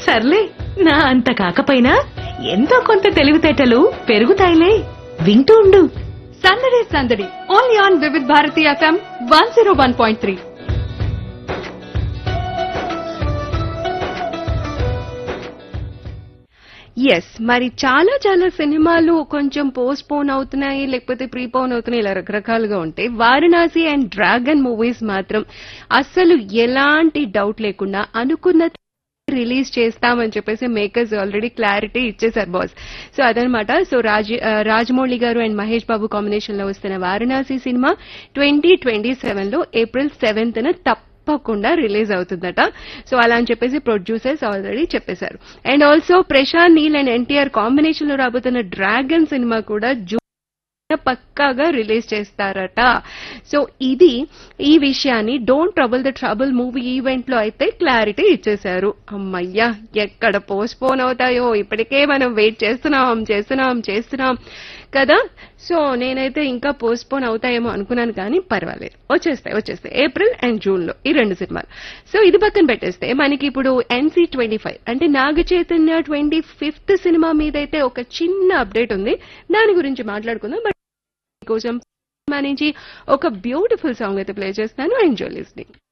సర్లే నా అంత కాకపోయినా ఎంతో కొంత తెలివితేటలు పెరుగుతాయిలే వింటూ ఉండు సందడి సందడి only on Vividh Bharati FM one zero one point three yes మరి చాలా చాలా సినిమాలు కొంచెం పోస్ట్ పోన్ అవుతున్నాయి లేకపోతే ప్రీ పోన్ అవుతున్నాయి ఇలా రకరకాలుగా ఉంటాయి వారణాసి అండ్ డ్రాగన్ మూవీస్ మాత్రం అస్సలు ఎలాంటి డౌట్ లేకుండా అనుకున్న రిలీజ్ చేస్తామని చెప్పేసి మేకర్స్ ఆల్రెడీ క్లారిటీ ఇచ్చేశారు బాస్ సో అదనమాట సో రాజ్ ఆ, రాజమౌళి గారు అండ్ మహేష్ బాబు కాంబినేషన్ లో వస్తున్న Varanasi cinema twenty twenty seven లో ఏప్రిల్ సెవెంత్ న తప్పకుండా రిలీజ్ అవుతుందట సో అలా అని చెప్పేసి ప్రొడ్యూసర్స్ ఆల్రెడీ చెప్పేశారు and also Prashanth Neel and NTR combination లో రాబోతున్న డ్రాగన్ సినిమా కూడా జూన్ పక్కాగా రిలీజ్ చేస్తారట సో ఇది ఈ విషయాన్ని don't trouble the trouble movie event లో అయితే క్లారిటీ ఇచ్చేశారు అమ్మయ్యా ఎక్కడ పోస్ట్ పోన్ అవుతాయో ఇప్పటికే మనం వెయిట్ చేస్తున్నాం చేస్తున్నాం చేస్తున్నాం కదా సో నేనైతే ఇంకా పోస్ట్ పోన్ అవుతాయేమో అనుకున్నాను కానీ పర్వాలేదు వచ్చేస్తాయి వచ్చేస్తాయి ఏప్రిల్ అండ్ జూన్ లో ఈ రెండు సినిమాలు సో ఇది పక్కన పెట్టేస్తే మనకి ఇప్పుడు ఎన్సీ ట్వంటీ ఫైవ్ అంటే Naga Chaitanya twenty fifth cinema మీద అయితే ఒక చిన్న అప్డేట్ ఉంది దాని గురించి మాట్లాడుకుందాం బట్ కోసం నుంచి ఒక బ్యూటిఫుల్ సాంగ్ అయితే ప్లే చేస్తాను ఎంజాయ్ లిస్నింగ్